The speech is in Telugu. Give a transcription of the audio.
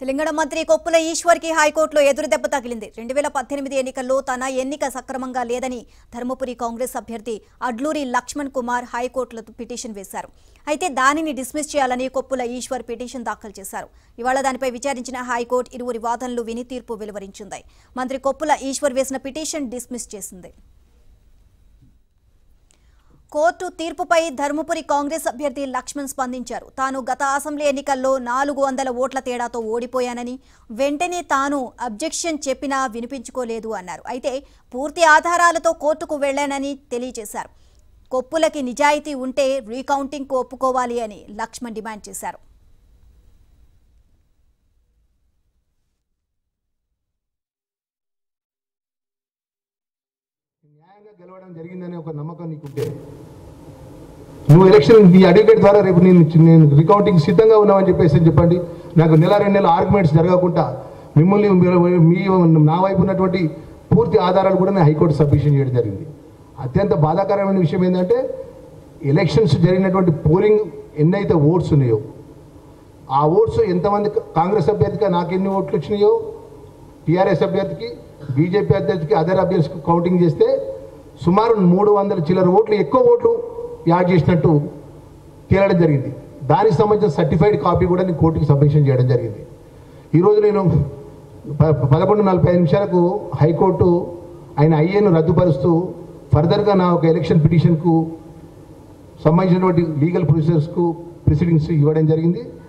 తెలంగాణ మంత్రి కొప్పుల ఈశ్వర్కి హైకోర్టులో ఎదురు దెబ్బ తగిలింది రెండు వేల పద్దెనిమిది ఎన్నికల్లో తన ఎన్నిక సక్రమంగా లేదని ధర్మపురి కాంగ్రెస్ అభ్యర్థి అడ్లూరి లక్ష్మణ్ కుమార్ హైకోర్టులో పిటిషన్ వేశారు అయితే దానిని డిస్మిస్ చేయాలని కొప్పుల ఈశ్వర్ పిటిషన్ దాఖలు చేశారు ఇవాళ దానిపై విచారించిన హైకోర్టు ఇరువురి వాదనలు విని తీర్పు వెలువరించింది మంత్రి కొప్పుల ఈశ్వర్ వేసిన పిటిషన్ డిస్మిస్ చేసింది కోర్టు తీర్పుపై ధర్మపురి కాంగ్రెస్ అభ్యర్థి లక్ష్మణ్ స్పందించారు తాను గత అసెంబ్లీ ఎన్నికల్లో నాలుగు వందల ఓట్ల తేడాతో ఓడిపోయానని వెంటనే తాను అబ్జెక్షన్ చెప్పినా వినిపించుకోలేదు అన్నారు అయితే పూర్తి ఆధారాలతో కోర్టుకు వెళ్లానని తెలియజేశారు కొప్పులకి నిజాయితీ ఉంటే రీకౌంటింగ్కు ఒప్పుకోవాలి అని లక్ష్మణ్ డిమాండ్ చేశారు న్యాయంగా గెలవడం జరిగిందనే ఒక నమ్మకం నీకుంటే నువ్వు ఎలక్షన్ ఈ అడ్వకేట్ ద్వారా రేపు నేను నేను రికౌంటింగ్ సిద్ధంగా ఉన్నామని చెప్పేసి చెప్పండి నాకు నెల రెండు నెలల ఆర్గ్యుమెంట్స్ జరగకుండా మిమ్మల్ని మీరు- మీ నా వైపు ఉన్నటువంటి పూర్తి ఆధారాలు కూడా నేను హైకోర్టు సబ్మిషన్ చేయడం జరిగింది అత్యంత బాధాకరమైన విషయం ఏంటంటే ఎలక్షన్స్ జరిగినటువంటి పోలింగ్ ఎన్నైతే ఓట్స్ ఉన్నాయో ఆ ఓట్స్ ఎంతమంది కాంగ్రెస్ అభ్యర్థిగా నాకు ఎన్ని ఓట్లు వచ్చినాయో టీఆర్ఎస్ అభ్యర్థికి బీజేపీ అభ్యర్థికి అదర్ అభ్యర్థికి కౌంటింగ్ చేస్తే సుమారు మూడు వందల చిల్లర ఓట్లు ఎక్కువ ఓట్లు యాడ్ చేసినట్టు తేలడం జరిగింది దానికి సంబంధించిన సర్టిఫైడ్ కాపీ కూడా నేను కోర్టుకి సబ్మిషన్ చేయడం జరిగింది ఈరోజు నేను ప- పదకొండు నలభై ఐదు నిమిషాలకు హైకోర్టు ఆయన ఐఏను రద్దుపరుస్తూ ఫర్దర్గా నా ఒక ఎలక్షన్ పిటిషన్కు సంబంధించినటువంటి లీగల్ ప్రొసీజర్స్కు ప్రొసీడింగ్స్ ఇవ్వడం జరిగింది